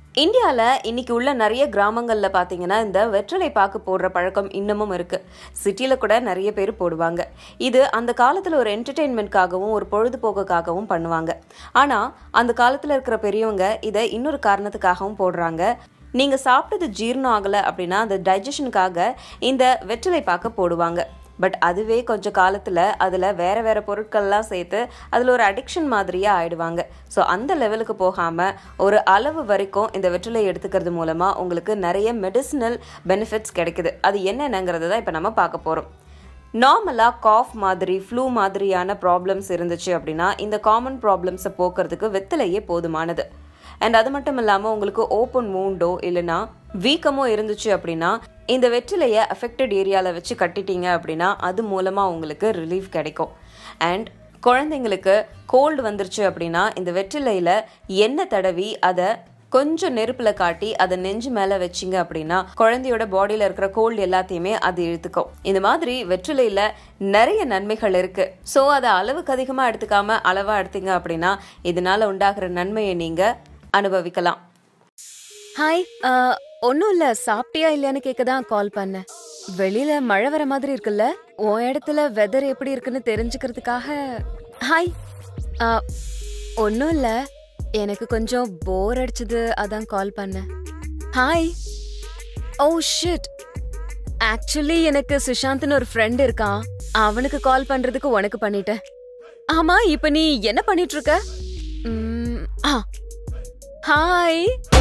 இந்தியாவில் இன்னைக்கு உள்ள நிறைய கிராமங்களில் பார்த்தீங்கன்னா இந்த வெற்றிலை பாக்கு போடுற பழக்கம் இன்னமும் இருக்கு சிட்டியில் கூட நிறைய பேர் போடுவாங்க இது அந்த காலத்தில் ஒரு என்டர்டெயின்மெண்ட்காகவும் ஒரு பொழுதுபோக்குக்காகவும் பண்ணுவாங்க ஆனால் அந்த காலத்தில் இருக்கிற பெரியவங்க இதை இன்னொரு காரணத்துக்காகவும் போடுறாங்க நீங்கள் சாப்பிட்டது ஜீரணம் ஆகலை அப்படின்னா அந்த டைஜஷனுக்காக இந்த வெற்றிலை பாக்க போடுவாங்க பட் அதுவே கொஞ்சம் காலத்தில் அதில் வேற வேற பொருட்கள்லாம் சேர்த்து அதில் ஒரு அடிக்ஷன் மாதிரியே ஆயிடுவாங்க ஸோ அந்த லெவலுக்கு போகாமல் ஒரு அளவு வரைக்கும் இந்த வெற்றிலை எடுத்துக்கிறது மூலமாக உங்களுக்கு நிறைய மெடிசினல் பெனிஃபிட்ஸ் கிடைக்குது அது என்னென்னங்கிறது தான் இப்போ நம்ம பார்க்க போகிறோம் நார்மலாக காஃப் மாதிரி ஃப்ளூ மாதிரியான ப்ராப்ளம்ஸ் இருந்துச்சு அப்படின்னா இந்த காமன் ப்ராப்ளம்ஸை போக்குறதுக்கு வெத்திலையே போதுமானது அண்ட் அது மட்டும் இல்லாமல் உங்களுக்கு ஓப்பன் மூண்டோ இல்லைனா வீக்கமோ இருந்துச்சு அப்படின்னா இந்த வெற்றிலையை அஃபெக்டட் ஏரியாவில் வச்சு கட்டிட்டீங்க அப்படின்னா அது மூலமாக உங்களுக்கு ரிலீஃப் கிடைக்கும் அண்ட் குழந்தைங்களுக்கு கோல்டு வந்துருச்சு அப்படின்னா இந்த வெற்றிலையில் எண்ணெய் தடவி அதை கொஞ்சம் நெருப்புல காட்டி அதை நெஞ்சு மேல வச்சிங்க அப்படின்னா குழந்தையோட பாடியில இருக்கிற கோல்டு எல்லாத்தையுமே அது இழுத்துக்கும் இந்த மாதிரி வெற்றிலையில நிறைய நன்மைகள் இருக்கு ஸோ அதை அளவுக்கு அதிகமா எடுத்துக்காம அளவா எடுத்தீங்க அப்படின்னா இதனால உண்டாகிற நன்மையை நீங்க அனுபவிக்கலாம் ஹாய் ஒன்றும் இல்லை சாப்பிட்டியா இல்லையான்னு கேட்க தான் கால் பண்ணேன் வெளியில மழை வர மாதிரி இருக்குல்ல உன் இடத்துல வெதர் எப்படி இருக்குன்னு தெரிஞ்சுக்கிறதுக்காக ஹாய் ஒன்றும் இல்லை எனக்கு கொஞ்சம் போர் அடிச்சது அதான் கால் பண்ணேன் ஹாய் ஓ ஷிட் ஆக்சுவலி எனக்கு சுஷாந்த்னு ஒரு ஃப்ரெண்ட் இருக்கான் அவனுக்கு கால் பண்றதுக்கு உனக்கு பண்ணிட்டேன் ஆமா இப்ப நீ என்ன பண்ணிட்டு இருக்க ம், ஆ ஹாய்